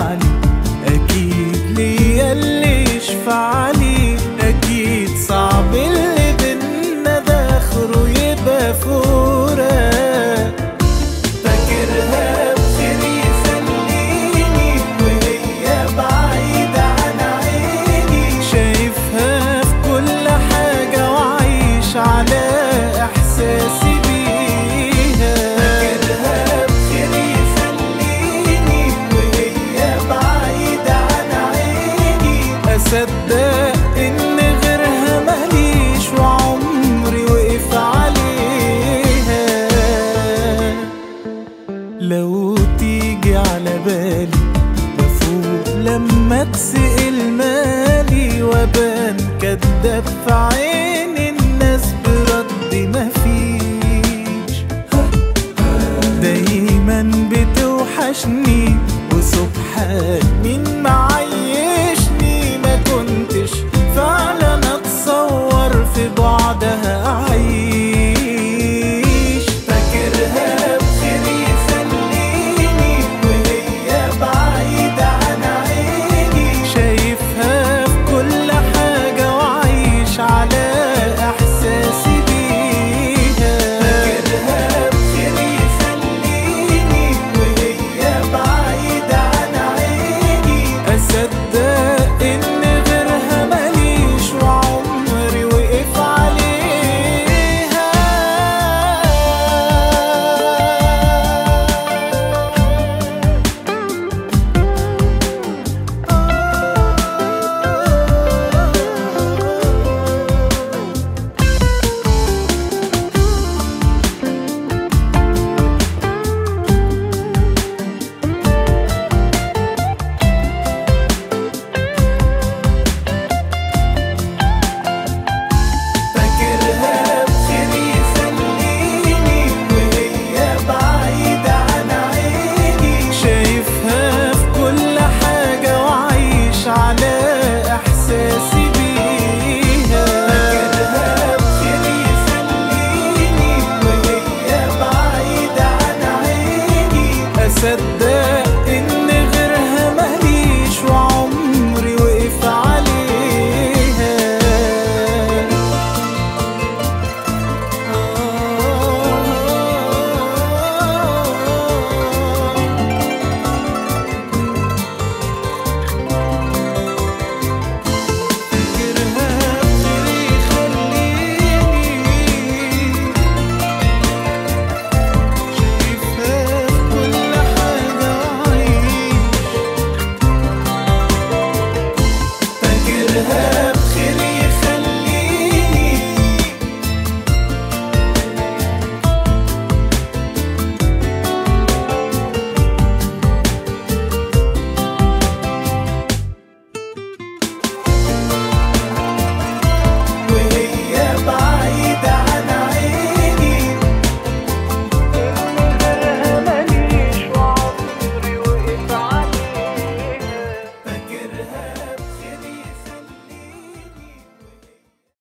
علي اكيد ليا اللي يشفع لي اكيد صعب اللي بينا ده اخره يبقى فراق فاكرها بخير يخليني وهي بعيدة عن عيني شايفها في كل حاجة وعايش على إحساسي بيها فاكرها بخير يخليني وهي بعيدة عن عيني أصدق إن غيرها ماليش وعمري وقف عليها لو تيجي على بالي بفوق لما تسأل مالي وبان كداب في عين الناس بردي مفيش دايما بتوحشني وسبحان مين معاك